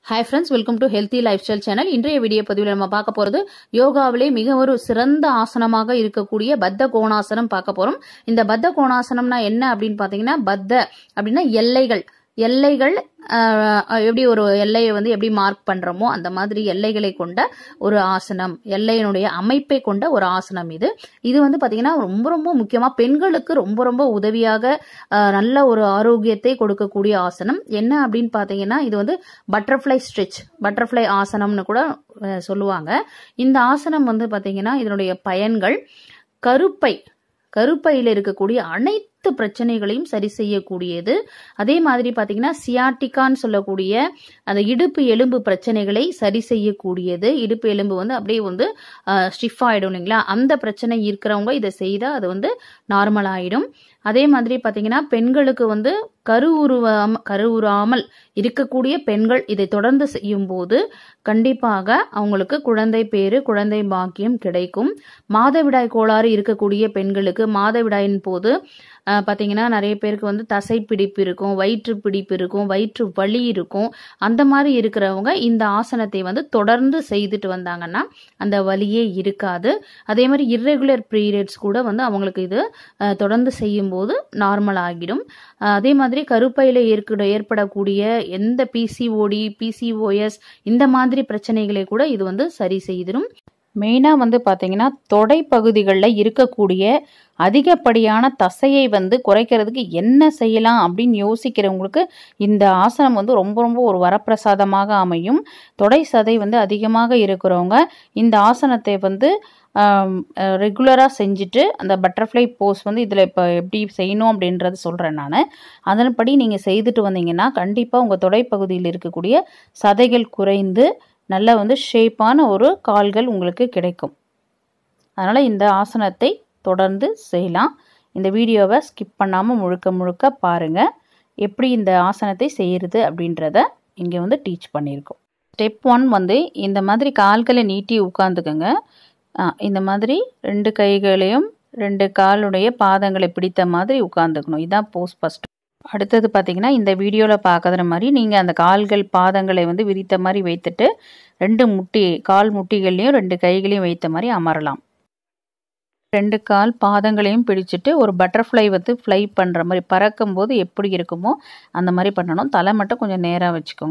hi friends welcome to healthy lifestyle channel இன்றைய video பதிவில் நம்ம பார்க்க போகிறது யோகாவிலே மிக ஒரு சிறந்த ஆசனமாக இருக்கக்கூடிய பத்த கோணாசனம் பார்க்க போகிறோம் இந்த பத்த கோணாசனம்னா என்ன அப்படின்னு பார்த்தீங்கன்னா பத்த அப்படின்னா எல்லைகள் எல்லைகள் ஆஹ், எப்படி ஒரு எல்லையை வந்து எப்படி மார்க் பண்றோமோ அந்த மாதிரி எல்லைகளை கொண்ட ஒரு ஆசனம் எல்லையினுடைய அமைப்பை கொண்ட ஒரு ஆசனம் இது இது வந்து பாத்தீங்கன்னா ரொம்ப ரொம்ப முக்கியமா பெண்களுக்கு ரொம்ப ரொம்ப உதவியாக ஆஹ், நல்ல ஒரு ஆரோக்கியத்தை கொடுக்கக்கூடிய ஆசனம் என்ன அப்படின்னு பாத்தீங்கன்னா இது வந்து பட்டர்ஃப்ளை ஸ்ட்ரெச் பட்டர்ஃப்ளை ஆசனம்னு கூட ஆஹ், சொல்லுவாங்க இந்த ஆசனம் வந்து பாத்தீங்கன்னா இதனுடைய பயன்கள் கருப்பை கருப்பையில் இருக்கக்கூடிய அனைத்து பிரச்சனைகளையும் சரி செய்யக்கூடியது அதே மாதிரி பார்த்தீங்கன்னா சியாட்டிக்கான்னு சொல்லக்கூடிய அந்த இடுப்பு எலும்பு பிரச்சனைகளை சரி செய்யக்கூடியது இடுப்பு எலும்பு வந்து அப்படியே வந்து ஸ்டிஃப் ஆகிடும் இல்லைங்களா அந்த பிரச்சனை இருக்கிறவங்க இதை செய்தால் அது வந்து நார்மல் ஆகிடும் அதே மாதிரி பார்த்தீங்கன்னா பெண்களுக்கு வந்து கருவுருவாம கருவுறாமல் இருக்கக்கூடிய பெண்கள் இதை தொடர்ந்து செய்யும் போது கண்டிப்பாக அவங்களுக்கு குழந்தை பேரு குழந்தை பாக்கியம் கிடைக்கும் மாதவிடாய் கோளாறு இருக்கக்கூடிய பெண்களுக்கு மாதவிடாயின் போது அஹ், பார்த்தீங்கன்னா நிறைய பேருக்கு வந்து தசை பிடிப்பு இருக்கும் வயிற்று பிடிப்பு இருக்கும் வயிற்று வலி இருக்கும் அந்த மாதிரி இருக்கிறவங்க இந்த ஆசனத்தை வந்து தொடர்ந்து செய்துட்டு வந்தாங்கன்னா அந்த வலியே இருக்காது அதே மாதிரி இர்ரெகுலர் பீரியட்ஸ் கூட வந்து அவங்களுக்கு இது அஹ், தொடர்ந்து செய்யும்போது நார்மல் ஆகிடும் அஹ், அதே மாதிரி கருப்பையில் ஏற்கிட ஏற்படக்கூடிய எந்த பிசிஓடி பிசிஓஎஸ் இந்த மாதிரி பிரச்சனைகளை கூட இது வந்து சரி செய்திடும் மெயினாக வந்து பார்த்தீங்கன்னா தொடை பகுதிகளில் இருக்கக்கூடிய அதிகப்படியான தசையை வந்து குறைக்கிறதுக்கு என்ன செய்யலாம் அப்படின்னு யோசிக்கிறவங்களுக்கு இந்த ஆசனம் வந்து ரொம்ப ரொம்ப ஒரு வரப்பிரசாதமாக அமையும் தொடை சதை வந்து அதிகமாக இருக்கிறவங்க இந்த ஆசனத்தை வந்து ரெகுலராக செஞ்சுட்டு அந்த பட்டர்ஃப்ளை போஸ் வந்து இதில் இப்போ எப்படி செய்யணும் அப்படின்றது சொல்கிறேன் நான் அதன்படி நீங்கள் செய்துட்டு வந்தீங்கன்னா கண்டிப்பாக உங்கள் தொடைப்பகுதியில் இருக்கக்கூடிய சதைகள் குறைந்து நல்ல வந்து ஷேப்பான ஒரு கால்கள் உங்களுக்கு கிடைக்கும் அதனால் இந்த ஆசனத்தை தொடர்ந்து செய்யலாம் இந்த வீடியோவை ஸ்கிப் பண்ணாமல் முழுக்க முழுக்க பாருங்கள் எப்படி இந்த ஆசனத்தை செய்கிறது அப்படின்றத இங்கே வந்து டீச் பண்ணியிருக்கோம் ஸ்டெப் ஒன் வந்து இந்த மாதிரி கால்களை நீட்டி உட்காந்துக்கோங்க இந்த மாதிரி ரெண்டு கைகளையும் ரெண்டு காலுடைய பாதங்களை பிடித்த மாதிரி உட்காந்துக்கணும் இதுதான் போஸ் ஃபஸ்ட் அடுத்தது பார்த்தீங்கன்னா இந்த வீடியோவில் பார்க்குற மாதிரி நீங்கள் அந்த கால்கள் பாதங்களை வந்து விரித்த மாதிரி வைத்துட்டு ரெண்டு முட்டி கால் முட்டிகள்லையும் ரெண்டு கைகளையும் வைத்த மாதிரி அமரலாம் ரெண்டு கால் பாதங்களையும் பிடிச்சிட்டு ஒரு பட்டர்ஃப்ளை வந்து ஃப்ளை பண்ணுற மாதிரி பறக்கும்போது எப்படி இருக்குமோ அந்த மாதிரி பண்ணணும் தலை மட்டும் கொஞ்சம் நேராக வச்சுக்கோங்க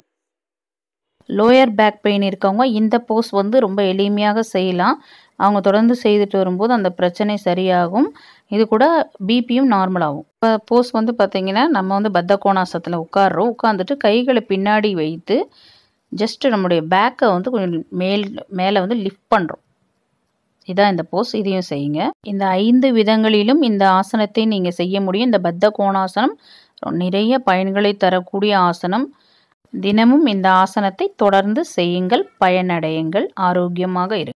லோயர் பேக் பெயின் இருக்கவங்க இந்த போஸ் வந்து ரொம்ப எளிமையாக செய்யலாம் அவங்க தொடர்ந்து செய்துட்டு வரும்போது அந்த பிரச்சனை சரியாகும் இது கூட பிபியும் நார்மல் ஆகும் இப்போ போஸ் வந்து பார்த்திங்கன்னா நம்ம வந்து பத்த கோணாசத்தில் உட்காடுறோம் உட்காந்துட்டு கைகளை பின்னாடி வைத்து ஜஸ்ட்டு நம்முடைய பேக்கை வந்து கொஞ்சம் மேல் மேலே வந்து லிஃப்ட் பண்ணுறோம் இதான் இந்த போஸ் இதையும் செய்யுங்க இந்த ஐந்து விதங்களிலும் இந்த ஆசனத்தை நீங்கள் செய்ய முடியும் இந்த பத்த கோணாசனம் நிறைய பயன்களை தரக்கூடிய ஆசனம் தினமும் இந்த ஆசனத்தை தொடர்ந்து செய்யுங்கள் பயனடையுங்கள் ஆரோக்கியமாக இருக்கு